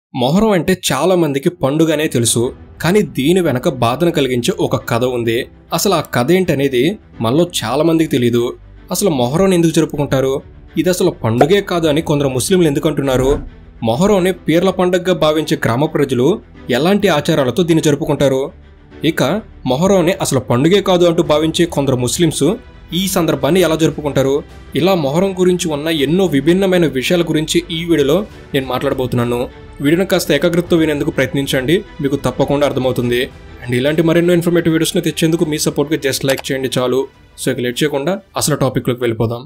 మొహరం అంటే చాలా మందికి పండుగనే తెలుసు కానీ దీని వెనక బాధను కలిగించే ఒక కథ ఉంది అసలు ఆ కథ ఏంటనేది మనలో చాలా మందికి తెలియదు అసలు మొహరం ఎందుకు జరుపుకుంటారు ఇది అసలు పండుగే కాదు అని కొందరు ముస్లింలు ఎందుకు అంటున్నారు మొహరంని పీర్ల పండుగగా భావించే గ్రామ ప్రజలు ఎలాంటి ఆచారాలతో దీన్ని జరుపుకుంటారు ఇక మొహరంని అసలు పండుగే కాదు అంటూ భావించే కొందరు ముస్లింస్ ఈ సందర్భాన్ని ఎలా జరుపుకుంటారు ఇలా మొహరం గురించి ఉన్న ఎన్నో విభిన్నమైన విషయాల గురించి ఈ వీడియోలో నేను మాట్లాడబోతున్నాను వీడియోని కాస్త ఏకాగ్రతతో వినేందుకు ప్రయత్నించండి మీకు తప్పకుండా అర్థమవుతుంది అండ్ ఇలాంటి మరెన్నో ఇన్ఫర్మేటివ్ వీడియోస్ని తెచ్చేందుకు మీ సపోర్ట్గా జస్ట్ లైక్ చేయండి చాలు సో ఇక లేట్ చేయకుండా అసలు టాపిక్లోకి వెళ్ళిపోదాం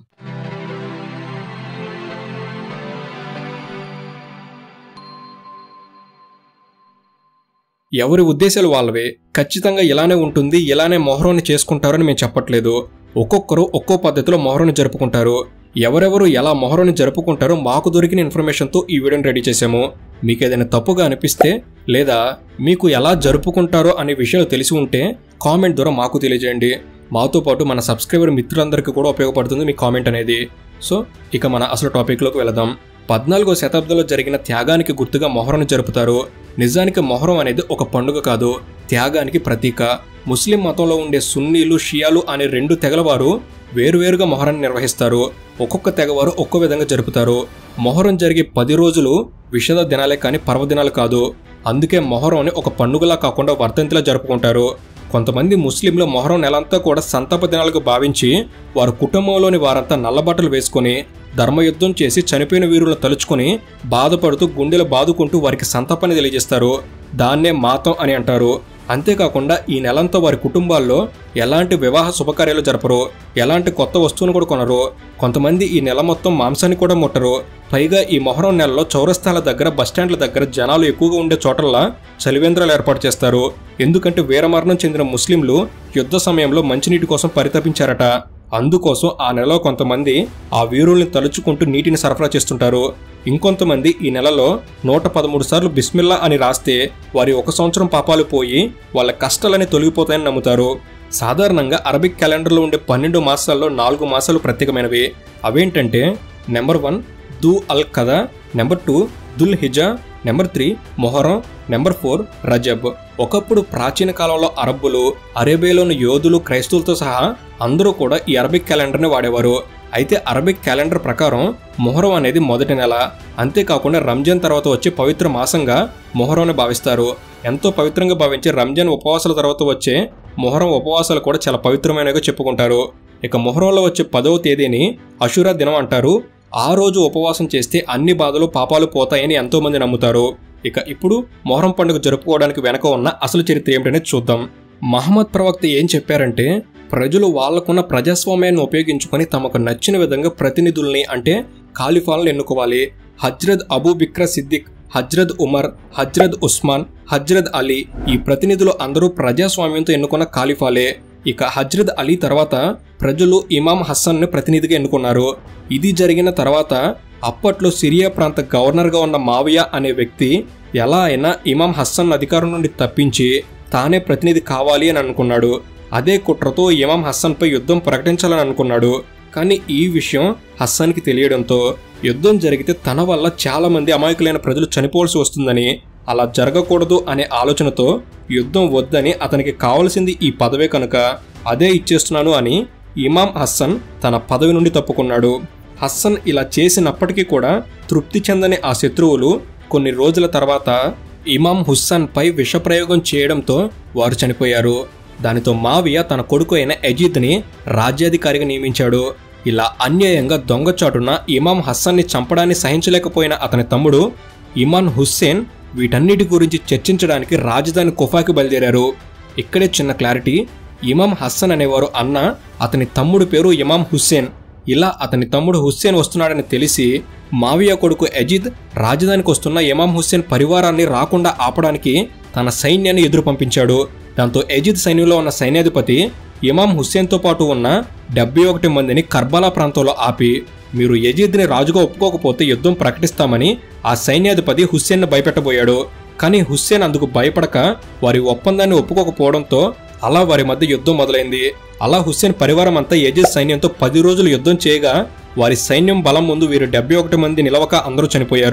ఎవరి ఉద్దేశాలు వాళ్ళవే ఖచ్చితంగా ఇలానే ఉంటుంది ఇలానే మొహరాన్ని చేసుకుంటారని మేము చెప్పట్లేదు ఒక్కొక్కరు ఒక్కో పద్ధతిలో మొహరాన్ని జరుపుకుంటారు ఎవరెవరు ఎలా మొహరాన్ని జరుపుకుంటారో మాకు దొరికిన ఇన్ఫర్మేషన్తో ఈ వీడియోని రెడీ చేశాము మీకు ఏదైనా తప్పుగా అనిపిస్తే లేదా మీకు ఎలా జరుపుకుంటారో అనే విషయాలు తెలిసి ఉంటే కామెంట్ ద్వారా మాకు తెలియజేయండి మాతో పాటు మన సబ్స్క్రైబర్ మిత్రులందరికీ కూడా ఉపయోగపడుతుంది మీ కామెంట్ అనేది సో ఇక మన అసలు టాపిక్లోకి వెళదాం పద్నాలుగో శతాబ్దంలో జరిగిన త్యాగానికి గుర్తుగా మొహరం జరుపుతారు నిజానికి మొహరం అనేది ఒక పండుగ కాదు త్యాగానికి ప్రతీక ముస్లిం మతంలో ఉండే సున్నీలు షియాలు అనే రెండు తెగలవారు వేరువేరుగా మొహరాన్ని నిర్వహిస్తారు ఒక్కొక్క తెగవారు ఒక్కో విధంగా జరుపుతారు మొహరం జరిగే పది రోజులు విషద దినాలే కానీ పర్వదినాలు కాదు అందుకే మొహరంని ఒక పండుగలా కాకుండా వర్ధంతిలా జరుపుకుంటారు కొంతమంది ముస్లింలు మొహరం నెలంతా కూడా సంతాప దినాలుగా భావించి వారి కుటుంబంలోని వారంతా నల్లబట్టలు వేసుకొని ధర్మయుద్ధం చేసి చనిపోయిన వీరులను తలుచుకొని బాధపడుతూ గుండెలు బాదుకుంటూ వారికి సంతాపాన్ని తెలియజేస్తారు దాన్నే మాతం అని అంటారు అంతేకాకుండా ఈ నెలంతా వారి కుటుంబాల్లో ఎలాంటి వివాహ శుభకార్యాలు జరపరు ఎలాంటి కొత్త వస్తువును కూడా కొనరు కొంతమంది ఈ నెల మొత్తం మాంసాన్ని కూడా ముట్టరు పైగా ఈ మొహరం నెలలో చౌరస్తాల దగ్గర బస్టాండ్ల దగ్గర జనాలు ఎక్కువగా ఉండే చోటల్లా చలివేంద్రాలు ఏర్పాటు చేస్తారు ఎందుకంటే వీరమరణం చెందిన ముస్లింలు యుద్ధ సమయంలో మంచినీటి కోసం పరితపించారట అందుకోసం ఆ నెలలో కొంతమంది ఆ వీరుల్ని తలుచుకుంటూ నీటిని సరఫరా చేస్తుంటారు ఇంకొంతమంది ఈ నెలలో నూట పదమూడు సార్లు బిస్మిల్లా అని రాస్తే వారి ఒక సంవత్సరం పాపాలు పోయి వాళ్ళ కష్టాలని తొలగిపోతాయని నమ్ముతారు సాధారణంగా అరబిక్ క్యాలెండర్లో ఉండే పన్నెండు మాసాల్లో నాలుగు మాసాలు ప్రత్యేకమైనవి అవేంటంటే number one Dhu al Qadah number two Dhul Hijjah number three Muharram number four Rajab ఒకప్పుడు ప్రాచీన కాలంలో అరబ్బులు అరేబియాలోని యోధులు క్రైస్తవులతో సహా అందరూ కూడా ఈ అరబిక్ క్యాలెండర్ని వాడేవారు అయితే అరబిక్ క్యాలెండర్ ప్రకారం మొహరం అనేది మొదటి నెల అంతేకాకుండా రంజాన్ తర్వాత వచ్చే పవిత్ర మాసంగా మొహరంని భావిస్తారు ఎంతో పవిత్రంగా భావించే రంజాన్ ఉపవాసాల తర్వాత వచ్చే మొహరం ఉపవాసాలు కూడా చాలా పవిత్రమైనవిగా చెప్పుకుంటారు ఇక మొహరంలో వచ్చే పదవ తేదీని అషురా దినం అంటారు ఆ రోజు ఉపవాసం చేస్తే అన్ని బాధలు పాపాలు పోతాయని ఎంతో మంది నమ్ముతారు ఇక ఇప్పుడు మొహరం పండుగ జరుపుకోవడానికి వెనక ఉన్న అసలు చరిత్ర ఏమిటనేది చూద్దాం మహమ్మద్ ప్రవక్త ఏం చెప్పారంటే ప్రజలు వాళ్లకున్న ప్రజాస్వామ్యాన్ని ఉపయోగించుకొని తమకు నచ్చిన విధంగా ప్రతినిధుల్ని అంటే ఖాలిఫాలను ఎన్నుకోవాలి హజ్రద్ అబూ బిక్ర సిద్దిక్ హజ్రద్ ఉమర్ హజ్రద్ ఉస్మాన్ హజ్రద్ అలీ ఈ ప్రతినిధులు అందరూ ప్రజాస్వామ్యంతో ఎన్నుకున్న ఖాలిఫాలే ఇక హజ్రద్ అలీ తర్వాత ప్రజలు ఇమాం హస్సన్ను ప్రతినిధిగా ఎన్నుకున్నారు ఇది జరిగిన తర్వాత అప్పట్లో సిరియా ప్రాంత గవర్నర్గా ఉన్న మావియా అనే వ్యక్తి ఎలా అయినా ఇమాం హస్సన్ అధికారం నుండి తప్పించి తానే ప్రతినిధి కావాలి అని అనుకున్నాడు అదే కుట్రతో ఇమాం హస్సన్పై యుద్ధం ప్రకటించాలని అనుకున్నాడు కానీ ఈ విషయం హస్సన్కి తెలియడంతో యుద్ధం జరిగితే తన వల్ల చాలా మంది అమాయకులైన ప్రజలు చనిపోవాల్సి వస్తుందని అలా జరగకూడదు అనే ఆలోచనతో యుద్ధం వద్దని అతనికి కావలసింది ఈ పదవే కనుక అదే ఇచ్చేస్తున్నాను అని ఇమాం హస్సన్ తన పదవి నుండి తప్పుకున్నాడు హస్సన్ ఇలా చేసినప్పటికీ కూడా తృప్తి చెందని ఆ శత్రువులు కొన్ని రోజుల తర్వాత ఇమాం హుస్సన్పై విషప్రయోగం చేయడంతో వారు చనిపోయారు దానితో మావియా తన కొడుకు అయిన ఎజీద్ని రాజ్యాధికారిగా నియమించాడు ఇలా అన్యాయంగా దొంగచాటున ఇమాం హస్సన్ని చంపడాన్ని సహించలేకపోయిన అతని తమ్ముడు ఇమాన్ హుస్సేన్ వీటన్నిటి గురించి చర్చించడానికి రాజధాని కుఫాకి బయలుదేరారు ఇక్కడే చిన్న క్లారిటీ ఇమాం హస్సన్ అనేవారు అన్న అతని తమ్ముడు పేరు ఇమాం హుస్సేన్ ఇలా అతని తమ్ముడు హుస్సేన్ వస్తున్నాడని తెలిసి మావియా కొడుకు అజిద్ రాజధానికి వస్తున్న ఇమాం హుస్సేన్ పరివారాన్ని రాకుండా ఆపడానికి తన సైన్యాన్ని ఎదురు పంపించాడు దాంతో ఎజిద్ సైన్యంలో ఉన్న సైన్యాధిపతి ఇమాం హుస్సేన్తో పాటు ఉన్న డెబ్బై ఒకటి మందిని కర్బాలా ప్రాంతంలో ఆపి మీరు యజీద్ని రాజుగా ఒప్పుకోకపోతే యుద్ధం ప్రకటిస్తామని ఆ సైన్యాధిపతి హుస్సేన్ను భయపెట్టబోయాడు కానీ హుస్సేన్ అందుకు భయపడక వారి ఒప్పందాన్ని ఒప్పుకోకపోవడంతో అలా వారి మధ్య యుద్ధం మొదలైంది అలా హుస్సేన్ పరివారం అంతా యజీద్ సైన్యంతో పది రోజులు యుద్ధం చేయగా వారి సైన్యం బలం ముందు వీరు డెబ్బై ఒకటి మంది నిలవక అందరూ చనిపోయారు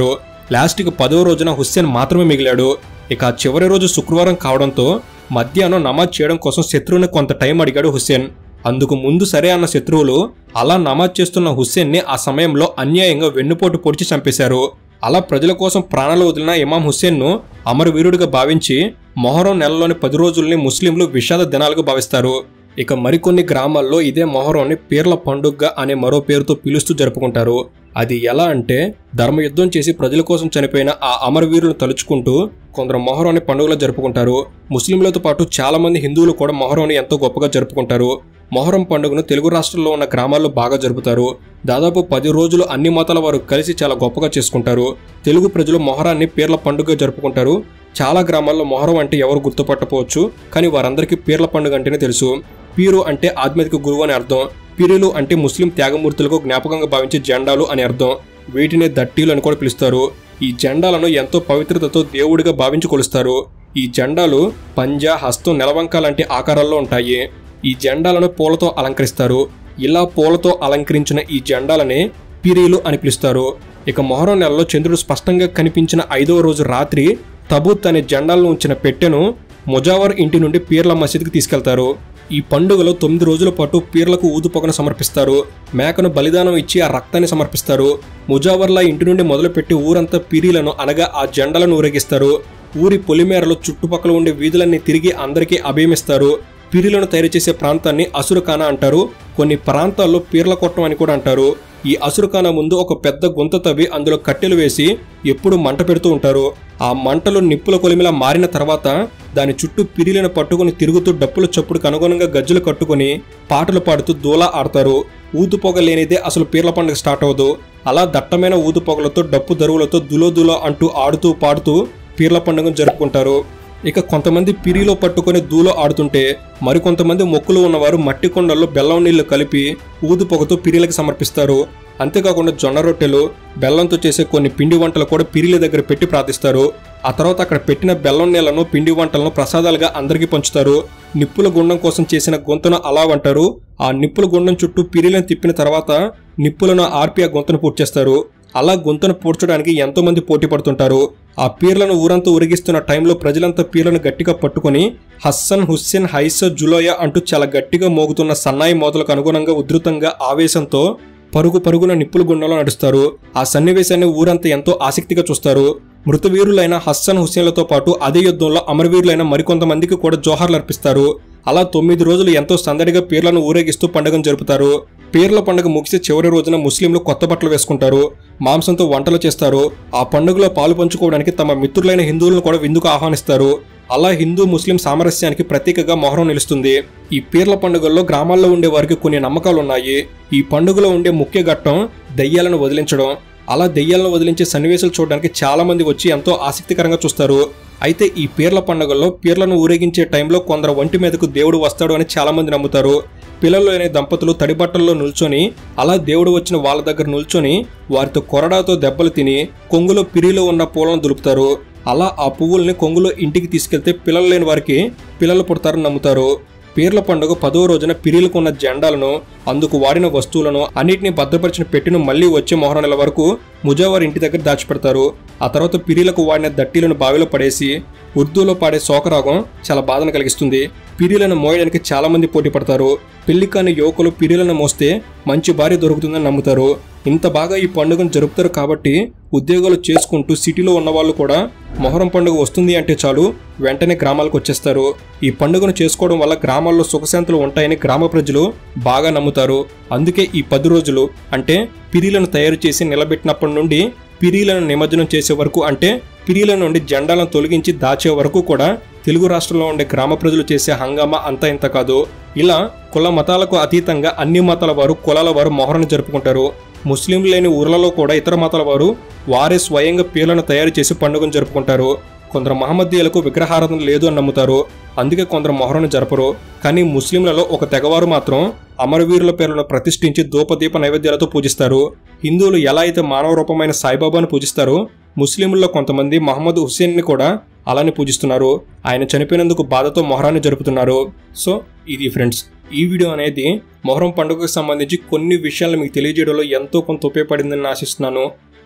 లాస్ట్కి పదో రోజున హుస్సేన్ మాత్రమే మిగిలాడు ఇక ఆ చివరి రోజు శుక్రవారం కావడంతో మధ్యాహ్నం నమాజ్ చేయడం కోసం శత్రువుని కొంత టైం అడిగాడు హుస్సేన్ అందుకు ముందు సరే అన్న శత్రువులు అలా నమాజ్ చేస్తున్న హుస్సేన్ని ఆ సమయంలో అన్యాయంగా వెన్నుపోటు పొడిచి చంపేశారు అలా ప్రజల కోసం ప్రాణాలు వదిలిన ఇమాం హుస్సేన్ను అమరవీరుడిగా భావించి మొహరం నెలలోని పది రోజుల్ని ముస్లింలు విషాద దినాలుగా భావిస్తారు ఇక మరికొన్ని గ్రామాల్లో ఇదే మొహరంని పీర్ల పండుగ అనే మరో పేరుతో పిలుస్తూ జరుపుకుంటారు అది ఎలా అంటే ధర్మయుద్ధం చేసి ప్రజల కోసం చనిపోయిన ఆ అమరవీరులను తలుచుకుంటూ కొందరు మొహరాన్ని పండుగలో జరుపుకుంటారు ముస్లింలతో పాటు చాలా మంది హిందువులు కూడా మొహరాన్ని ఎంతో గొప్పగా జరుపుకుంటారు మొహరం పండుగను తెలుగు రాష్ట్రాల్లో ఉన్న గ్రామాల్లో బాగా జరుపుతారు దాదాపు పది రోజులు అన్ని మతాల వారు కలిసి చాలా గొప్పగా చేసుకుంటారు తెలుగు ప్రజలు మొహరాన్ని పీర్ల పండుగ జరుపుకుంటారు చాలా గ్రామాల్లో మొహరం అంటే ఎవరు గుర్తుపట్టపోవచ్చు కానీ వారందరికీ పీర్ల పండుగ అంటేనే తెలుసు పీరు అంటే ఆధ్యాత్మిక గురువు అని అర్థం పీరులు అంటే ముస్లిం త్యాగమూర్తులకు జ్ఞాపకంగా భావించే జెండాలు అని అర్థం వీటిని దట్టీలు అని కూడా పిలుస్తారు ఈ జెండాలను ఎంతో పవిత్రతతో దేవుడిగా భావించి కొలుస్తారు ఈ జెండాలు పంజా హస్తం నెలవంక లాంటి ఆకారాల్లో ఉంటాయి ఈ జెండాలను పూలతో అలంకరిస్తారు ఇలా పూలతో అలంకరించిన ఈ జెండాలనే పిరీలు అని పిలుస్తారు ఇక మొహరం నెలలో చంద్రుడు స్పష్టంగా కనిపించిన ఐదవ రోజు రాత్రి తబూత్ అనే జెండాలను ఉంచిన పెట్టెను ముజావర్ ఇంటి నుండి పీర్ల మసీద్కి తీసుకెళ్తారు ఈ పండుగలో తొమ్మిది రోజుల పాటు పీర్లకు ఊదుపొగను సమర్పిస్తారు మేకను బలిదానం ఇచ్చి ఆ రక్తాన్ని సమర్పిస్తారు ముజావర్లా ఇంటి నుండి మొదలుపెట్టి ఊరంతా పీరీలను అనగా ఆ జెండాలను ఊరేగిస్తారు ఊరి పొలిమేరలో చుట్టుపక్కల ఉండే వీధులన్నీ తిరిగి అందరికీ అభయమిస్తారు పీరీలను తయారు చేసే ప్రాంతాన్ని అసురుఖానా అంటారు కొన్ని ప్రాంతాల్లో పీర్ల కొట్టం అని కూడా అంటారు ఈ అసురుఖానా ముందు ఒక పెద్ద గుంత తవ్వి అందులో కట్టెలు వేసి ఎప్పుడు మంట పెడుతూ ఉంటారు ఆ మంటలు నిప్పుల కొలిమిలా మారిన తర్వాత దాని చుట్టూ పిరిలను పట్టుకుని తిరుగుతూ డప్పుల చప్పుడుకు అనుగుణంగా గజ్జలు కట్టుకుని పాటలు పాడుతూ దూలా ఆడతారు ఊదు పొగ లేనిదే అసలు పీర్ల పండుగ స్టార్ట్ అవ్వదు అలా దట్టమైన ఊదు పొగలతో డప్పు దరువులతో దులో దులో అంటూ ఆడుతూ పాడుతూ పీర్ల పండుగను జరుపుకుంటారు ఇక కొంతమంది పిరిలో పట్టుకొని దూలో ఆడుతుంటే మరికొంతమంది మొక్కులు ఉన్నవారు మట్టి కొండల్లో బెల్లం నీళ్లు కలిపి ఊదు పొగతో పిరిలకు సమర్పిస్తారు అంతేకాకుండా జొన్న రొట్టెలు బెల్లంతో చేసే కొన్ని పిండి వంటలు కూడా పిరిల దగ్గర పెట్టి ప్రార్థిస్తారు ఆ తర్వాత అక్కడ పెట్టిన బెల్లం నీళ్లను పిండి వంటలను ప్రసాదాలుగా అందరికీ పంచుతారు నిప్పుల గుండం కోసం చేసిన గొంతును అలా అంటారు ఆ నిప్పుల గుండం చుట్టూ పిరిలను తిప్పిన తర్వాత నిప్పులను ఆర్పి ఆ గొంతును పూర్తి చేస్తారు అలా గొంతును పూడ్చడానికి ఎంతో మంది పోటీ పడుతుంటారు ఆ పీర్లను ఊరంతా ఊరిగిస్తున్న టైంలో ప్రజలంతా పీర్లను గట్టిగా పట్టుకొని హస్సన్ హుస్సేన్ హైస జులోయ అంటూ చాలా గట్టిగా మోగుతున్న సన్నాయి మోతలకు అనుగుణంగా ఉధృతంగా ఆవేశంతో పరుగు పరుగున నిప్పుల గుండంలో నడుస్తారు ఆ సన్నివేశాన్ని ఊరంతా ఎంతో ఆసక్తిగా చూస్తారు మృతవీరులైన హస్సన్ హుస్సేన్లతో పాటు అదే యుద్ధంలో అమరవీరులైన మరికొంతమందికి కూడా జోహార్లు అర్పిస్తారు అలా తొమ్మిది రోజులు ఎంతో సందడిగా పీర్లను ఊరేగిస్తూ పండుగను జరుపుతారు పీర్ల పండుగ ముగిసే చివరి రోజున ముస్లింలు కొత్త బట్టలు వేసుకుంటారు మాంసంతో వంటలు చేస్తారు ఆ పండుగలో పాలు పంచుకోవడానికి తమ మిత్రులైన హిందువులను కూడా విందుకు ఆహ్వానిస్తారు అలా హిందూ ముస్లిం సామరస్యానికి ప్రతీకగా మొహరం నిలుస్తుంది ఈ పీర్ల పండుగల్లో గ్రామాల్లో ఉండే వారికి కొన్ని నమ్మకాలు ఉన్నాయి ఈ పండుగలో ఉండే ముఖ్య ఘట్టం దెయ్యాలను వదిలించడం అలా దెయ్యాలను వదిలించే సన్నివేశాలు చూడడానికి చాలా మంది వచ్చి ఎంతో ఆసక్తికరంగా చూస్తారు అయితే ఈ పీర్ల పండుగల్లో పీర్లను ఊరేగించే టైంలో కొందరు ఒంటి మీదకు దేవుడు వస్తాడు అని చాలా మంది నమ్ముతారు పిల్లలు అనే దంపతులు తడి బట్టల్లో నిల్చొని అలా దేవుడు వచ్చిన వాళ్ళ దగ్గర నిల్చొని వారితో కొరడాతో దెబ్బలు తిని కొంగులో పిరిలో ఉన్న పూలను దులుపుతారు అలా ఆ పువ్వుల్ని కొంగులో ఇంటికి తీసుకెళ్తే పిల్లలు లేని వారికి పిల్లలు పుడతారని నమ్ముతారు పీర్ల పండుగ పదో రోజున పిరీలకు ఉన్న జెండాలను అందుకు వాడిన వస్తువులను అన్నిటిని భద్రపరిచిన పెట్టిన మళ్లీ వచ్చే మొహరం నెల వరకు ముజావారి ఇంటి దగ్గర దాచిపెడతారు ఆ తర్వాత పిరీలకు వాడిన దట్టీలను బావిలో పడేసి ఉర్దూలో పాడే శోకరాగం చాలా బాధను కలిగిస్తుంది పిరీలను మోయడానికి చాలా మంది పోటీ పడతారు పెళ్లి కాని యువకులు పిరీలను మోస్తే మంచి భార్య దొరుకుతుందని నమ్ముతారు ఇంత బాగా ఈ పండుగను జరుపుతారు కాబట్టి ఉద్యోగాలు చేసుకుంటూ సిటీలో ఉన్న వాళ్ళు కూడా మొహరం పండుగ వస్తుంది అంటే చాలు వెంటనే గ్రామాలకు వచ్చేస్తారు ఈ పండుగను చేసుకోవడం వల్ల గ్రామాల్లో సుఖశాంతులు ఉంటాయని గ్రామ ప్రజలు బాగా నమ్ముతారు అందుకే ఈ పది రోజులు అంటే పిరీలను తయారు చేసి నిలబెట్టినప్పటి నుండి పిరీలను నిమజ్జనం చేసే వరకు అంటే పిరీల నుండి జెండాలను తొలగించి దాచే వరకు కూడా తెలుగు రాష్ట్రంలో ఉండే గ్రామ ప్రజలు చేసే హంగామా అంతా ఇంత కాదు ఇలా కుల మతాలకు అతీతంగా అన్ని మతాల వారు కులాల వారు మొహరను జరుపుకుంటారు ముస్లింలు లేని ఊర్లలో కూడా ఇతర మతాల వారు వారే స్వయంగా పీర్లను తయారు చేసి పండుగను జరుపుకుంటారు కొందరు మహమ్మదీయులకు విగ్రహారాధన లేదు అని నమ్ముతారు అందుకే కొందరు మొహరను జరపరు కానీ ముస్లింలలో ఒక తెగవారు మాత్రం అమరవీరుల పేర్లను ప్రతిష్ఠించి ధూపదీప నైవేద్యాలతో పూజిస్తారు హిందువులు ఎలా అయితే మానవ రూపమైన సాయిబాబాను పూజిస్తారో ముస్లింల్లో కొంతమంది మహమ్మద్ హుస్సేన్ని కూడా అలానే పూజిస్తున్నారు ఆయన చనిపోయినందుకు బాధతో మొహరాన్ని జరుపుతున్నారు సో ఇది ఫ్రెండ్స్ ఈ వీడియో అనేది మొహరం పండుగకు సంబంధించి కొన్ని విషయాలు మీకు తెలియజేయడంలో ఎంతో కొంత ఉపయోగపడిందని ఆశిస్తున్నాను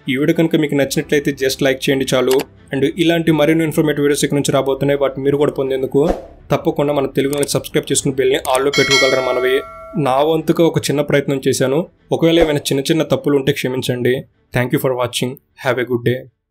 ఈ వీడియో కనుక మీకు నచ్చినట్లయితే జస్ట్ లైక్ చేయండి చాలు అండ్ ఇలాంటి మరిన్ని ఇన్ఫర్మేటివ్ వీడియోస్ ఇక్కడ నుంచి రాబోతున్నాయి వాటిని మీరు కూడా పొందేందుకు తప్పకుండా మన తెలుగులో సబ్స్క్రైబ్ చేసుకుని బెల్ని ఆల్లో పెట్టుకోగలరు మనవి నా వంతుగా ఒక చిన్న ప్రయత్నం చేశాను ఒకవేళ ఏమైనా చిన్న చిన్న తప్పులు ఉంటే క్షమించండి thank you for watching have a good day